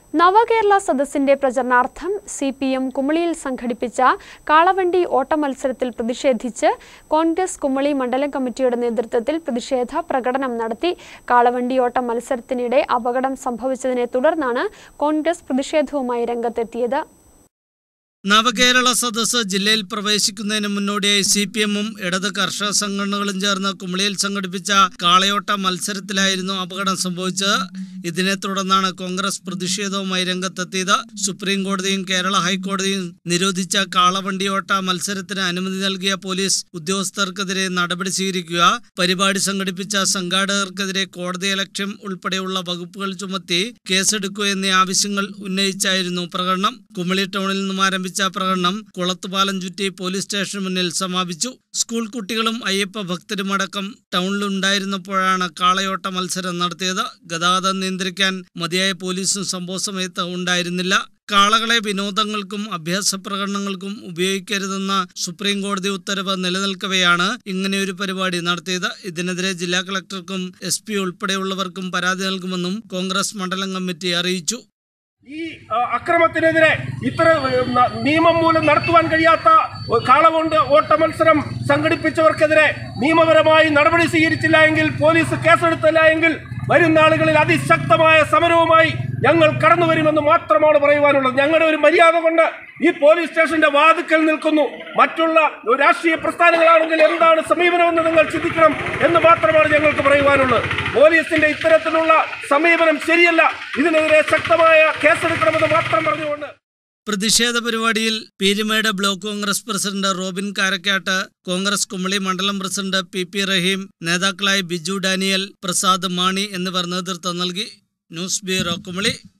നവകേരള സദസ്സിന്റെ പ്രചരണാർത്ഥം C P M കുമളിയിൽ സംഘടിപ്പിച്ച കാളവണ്ടി ഓട്ട മത്സരത്തിൽ പ്രതിഷേധിച്ച് കോൺഗ്രസ് കുമളി മണ്ഡലം കമ്മിറ്റിയുടെ നേതൃത്വത്തിൽ പ്രതിഷേധ പ്രകടനം നടത്തി കാളവണ്ടി ഓട്ട മത്സരത്തിനിടെ അപകടം സംഭവിച്ചതിനെ തുടർന്നാണ് കോൺഗ്രസ് പ്രതിഷേധവുമായി രംഗത്തെത്തിയത് നവകേരള സദസ്സ് ജില്ലയിൽ പ്രവേശിക്കുന്നതിന് മുന്നോടിയായി സി പി എമ്മും ഇടത് കർഷക സംഘടനകളും ചേർന്ന് കുമളിയിൽ സംഘടിപ്പിച്ച കാളയോട്ട മത്സരത്തിലായിരുന്നു അപകടം സംഭവിച്ചത് ഇതിനെ തുടർന്നാണ് കോൺഗ്രസ് പ്രതിഷേധവുമായി രംഗത്തെത്തിയത് സുപ്രീം കോടതിയും കേരള ഹൈക്കോടതിയും നിരോധിച്ച കാളവണ്ടിയോട്ട മത്സരത്തിന് അനുമതി നൽകിയ പോലീസ് ഉദ്യോഗസ്ഥർക്കെതിരെ നടപടി സ്വീകരിക്കുക പരിപാടി സംഘടിപ്പിച്ച സംഘാടകർക്കെതിരെ കോടതി ലക്ഷ്യം ഉൾപ്പെടെയുള്ള വകുപ്പുകൾ ചുമത്തി കേസെടുക്കുക എന്നീ ആവശ്യങ്ങൾ ഉന്നയിച്ചായിരുന്നു പ്രകടനം കുമളി ടൗണിൽ നിന്നും ആരംഭിച്ച പ്രകടനം കുളത്തുപാലം ചുറ്റി പോലീസ് സ്റ്റേഷന് മുന്നിൽ സമാപിച്ചു സ്കൂൾ കുട്ടികളും അയ്യപ്പ ഭക്തരുമടക്കം ടൗണിലുണ്ടായിരുന്നപ്പോഴാണ് കാളയോട്ട മത്സരം നടത്തിയത് ഗതാഗതം നിയന്ത്രിക്കാൻ മതിയായ പോലീസും സംഭവ സമയത്ത് ഉണ്ടായിരുന്നില്ല കാളകളെ വിനോദങ്ങൾക്കും അഭ്യാസ പ്രകടനങ്ങൾക്കും ഉപയോഗിക്കരുതെന്ന സുപ്രീം കോടതി ഉത്തരവ് നിലനിൽക്കവെയാണ് ഇങ്ങനെയൊരു പരിപാടി നടത്തിയത് ഇതിനെതിരെ ജില്ലാ കളക്ടർക്കും എസ് പി ഉൾപ്പെടെയുള്ളവർക്കും പരാതി നൽകുമെന്നും കോൺഗ്രസ് മണ്ഡലം കമ്മിറ്റി അറിയിച്ചു ഈ ആ, അക്രമത്തിനെതിരെ ഇത്ര ഏ, ന- നിയമം മൂലം നടത്തുവാൻ കഴിയാത്ത ഏ, കാളകൊണ്ട് ഓട്ട മത്സരം സംഘടിപ്പിച്ചവർക്കെതിരെ നിയമപരമായി നടപടി സ്വീകരിച്ചില്ല എങ്കിൽ പോലീസ് കേസെടുത്തില്ല എങ്കിൽ വരും നാളുകളിൽ അതിശക്തമായ സമരവുമായി ഞങ്ങൾ കടന്നു വരുമെന്ന് മാത്രമാണ് പറയുവാനുള്ളത് ഞങ്ങളുടെ ഒരു മര്യാദ കൊണ്ട് ഈ പോലീസ് സ്റ്റേഷന്റെ വാതുക്കൽ നിൽക്കുന്നു മറ്റുള്ള രാഷ്ട്രീയ പ്രസ്ഥാനങ്ങളാണെങ്കിൽ എന്താണ് സമീപനമെന്ന് നിങ്ങൾ ചിന്തിക്കണം എന്ന് മാത്രമാണ് ഞങ്ങൾക്ക് പറയുവാനുള്ളത് പോലീസിന്റെ ഇത്തരത്തിലുള്ള സമീപനം ശരിയല്ല ഇതിനെതിരെ ശക്തമായ കേസെടുക്കണമെന്ന് മാത്രം പറഞ്ഞുകൊണ്ട് പ്രതിഷേധ പരിപാടിയിൽ Peermade block Congress president Robin Karakkattu Congress Kumily മണ്ഡലം പ്രസിഡന്റ് പി പി റഹീം നേതാക്കളായി ബിജു ഡാനിയൽ പ്രസാദ് മാണി എന്നിവർ നേതൃത്വം നൽകി ന്യൂസ് ബ്യൂറോ കുമളി